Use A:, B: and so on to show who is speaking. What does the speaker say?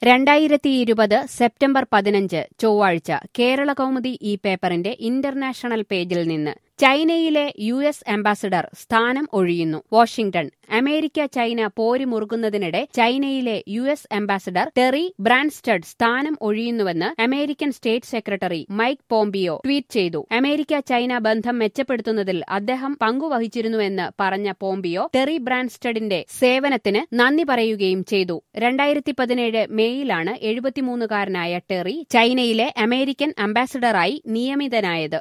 A: രണ്ടായിരത്തി ഇരുപത് സെപ്റ്റംബർ പതിനഞ്ച് ചൊവ്വാഴ്ച കേരള കൗമുദി ഈ പേപ്പറിന്റെ ഇന്റർനാഷണൽ പേജിൽ നിന്ന് ചൈനയിലെ യു എസ് അംബാസിഡർ സ്ഥാനം ഒഴിയുന്നു വാഷിംഗ്ടൺ അമേരിക്ക ചൈന പോര് മുറുകുന്നതിനിടെ ചൈനയിലെ U S ambassador Terry Branstad സ്ഥാനം ഒഴിയുന്നുവെന്ന് American state secretary Mike Pompeo tweet ചെയ്തു അമേരിക്ക ചൈന ബന്ധം മെച്ചപ്പെടുത്തുന്നതിൽ അദ്ദേഹം പങ്കുവഹിച്ചിരുന്നുവെന്ന് പറഞ്ഞ പോംപിയോ ടെറി ബ്രാൻസ്റ്റഡിന്റെ സേവനത്തിന് നന്ദി പറയുകയും ചെയ്തു രണ്ടായിരത്തി പതിനേഴ് മേയിലാണ് എഴുപത്തിമൂന്നുകാരനായ ടെറി ചൈനയിലെ അമേരിക്കൻ അംബാസിഡറായി നിയമിതനായത്